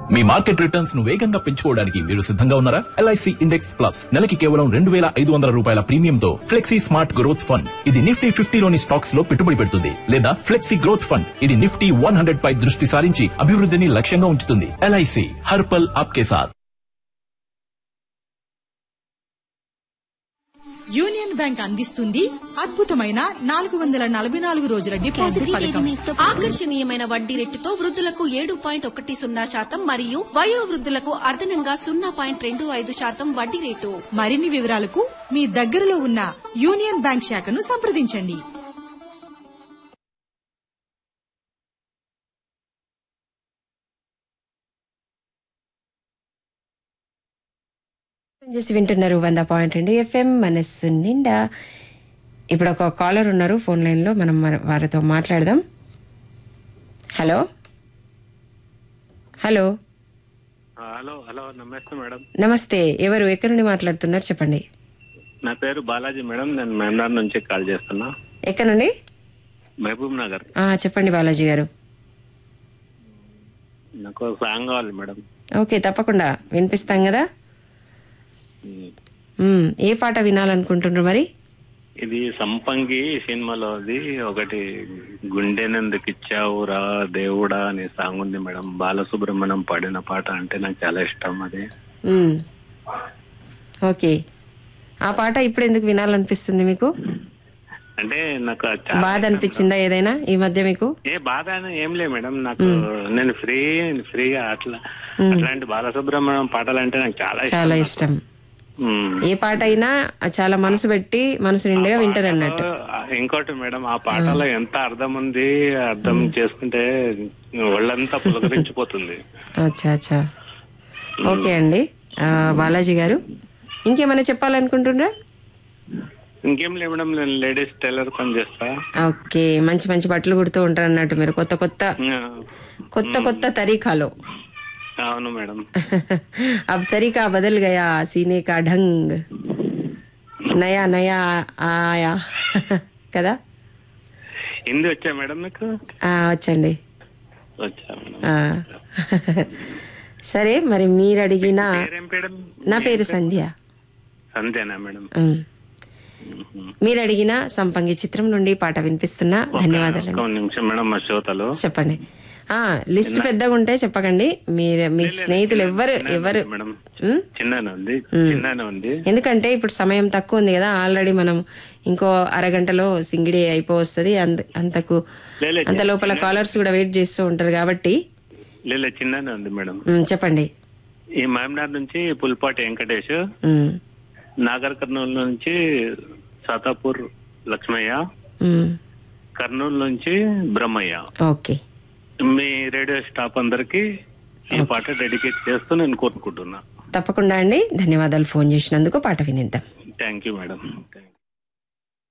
మీ market returns ను వేగంగా పెంచుకోవడానికి మీరు సిద్ధంగా ఉన్నారా ఎల్ఐసి ఇండెక్స్ ప్లస్ నెలకి కేవలం రెండు వేల ఐదు వందల రూపాయల ప్రీమియంతో ఫ్లెక్సీ స్మార్ట్ గ్రోత్ ఫండ్ ఇది నిఫ్టీ ఫిఫ్టీలోని స్టాక్స్ లో పెట్టుబడి పెడుతుంది లేదా ఫ్లెక్సీ గ్రోత్ ఫండ్ ఇది నిఫ్టీ వన్ హండ్రెడ్ పై దృష్టి సారించి అభివృద్ధిని లక్ష్యంగా ఉంచుతుంది ఎల్ఐసి హర్పల్ ఆప్కే సాథ్ యూనియన్ బ్యాంక్ అందిస్తుంది అద్భుతమైన నాలుగు వందల నలభై నాలుగు రోజుల డిపాజిట్ పథకం ఆకర్షణీయమైన వడ్డీ రేటుతో వృద్ధులకు ఏడు పాయింట్ ఒకటి సున్నా శాతం మరియు వయో వృద్ధులకు అదనంగా సున్నా పాయింట్ రెండు ఐదు శాతం వడ్డీ రేటు మరిన్ని వివరాలకు మీ దగ్గరలో ఉన్న యూనియన్ బ్యాంక్ శాఖను సంప్రదించండి చేసి వింటున్నారు వంద పాయింట్ రెండు ఎఫ్ఎం మనస్సు నిండా ఇప్పుడు ఒక కాలర్ ఉన్నారు ఫోన్ లైన్లో మనం మరి- వారితో మాట్లాడదాం హలో హలో హలో హలో నమస్తే మేడం నమస్తే ఎవరు ఎక్కడి నుండి మాట్లాడుతున్నారు చెప్పండి నా పేరు బాలాజీ మేడం నేను మేమనార్ నుంచి కాల్ చేస్తున్నా ఎక్కడి నుండి మహబూబ్ నగర్ ఆ, చెప్పండి బాలాజీ గారు నాకు ఒక సాంగ్ కావాలి మేడం ఓకే తప్పకుండా వినిపిస్తాం కదా మ్మ్, ఏ పాట వినాలనుకుంటున్నారు మరి ఇది సంపంగి సినిమాలో అది ఒకటి గుండెనందుకు ఇచ్చావురా దేవుడా అనే సాంగ్ ఉంది మేడం బాలసుబ్రహ్మణ్యం పాడిన పాట అంటే నాకు చాలా ఇష్టం అది మ్మ్. ఓకే ఆ పాట ఇప్పుడు ఎందుకు వినాలనిపిస్తుంది మీకు అంటే నాకు అది చాలా బాధ అనిపించిందా ఏదైనా ఈ మధ్య మీకు ఏ బాధ అని ఏం లే మేడం నాకు నేను ఫ్రీ ఫ్రీగా అట్లా అట్లాంటి బాలసుబ్రహ్మణ్యం పాటలు అంటే నాకు చాలా ఇష్టం చాలా ఇష్టం ఉమ్. ఏ పాట అయినా చాలా మనసు పెట్టి మనసు నిండుగా వింటారు అన్నట్టు ఆ, ఇంకోటి మేడం ఆ పాటలో ఎంత అర్థం ఉంది అర్థం చేసుకుంటే ఒళ్ళంతా పులకరించిపోతుంది అచ్చా అచ్చా ఓకే అండి ఆ, బాలాజీ గారు ఇంకేమైనా చెప్పాలనుకుంటున్నారా ఇంకేం లేదు మేడం నేను లేడీస్ టైలర్ పని చేస్తా ఓకే మంచి మంచి బట్టలు కుడుతూ ఉంటారు అన్నట్టు మీరు కొత్త కొత్త ఆ, కొత్త కొత్త తరీకాలో అవును మేడం अब तरीका बदल गया सीने का ढंग नया नया आया కదా హిందీ వచ్చా మేడం మీకు ఆ, వచ్చండి వచ్చా మేడం ఆ. సరే మరి మీరు అడిగిన పేరేం మేడం నా పేరు సంధ్య సంధ్యనా మేడం ఉమ్. మీరు అడిగిన సంపంగి చిత్రం నుండి పాట వినిపిస్తున్నా ధన్యవాదాలు ఒక నిమిషం మేడం మా శ్రోతలు చెప్పండి ఆ లిస్ట్ పెద్దగా ఉంటే చెప్పకండి మీరు మీ స్నేహితులు ఎవరు ఎవరు మేడం ఉమ్? చిన్ననే ఉంది చిన్ననే ఉంది ఎందుకంటే ఇప్పుడు సమయం తక్కువ ఉంది కదా ఆల్రెడీ మనం ఇంకో అరగంటలో సింగిడి అయిపోవస్తుంది అంత అంతకు లేలే, అంత లోపల కాలర్స్ కూడా వెయిట్ చేస్తూ ఉంటారు కాబట్టి లేదు చిన్ననే ఉంది మేడం ఉమ్, చెప్పండి ఈ మహమ్నార్ నుంచి పుల్పాటి వెంకటేష్ ఉమ్, నాగర్ కర్నూలు నుంచి సాతాపూర్ లక్ష్మయ్య ఉమ్, కర్నూలు నుంచి బ్రహ్మయ్య ఓకే మీ రేడియో స్టాఫ్ అందరికి ఈ పాట డెడికేట్ చేస్తూ నేను కోరుకుంటున్నా తప్పకుండా అండి ధన్యవాదాలు ఫోన్ చేసినందుకు పాట వినిద్దాం thank you madam thank you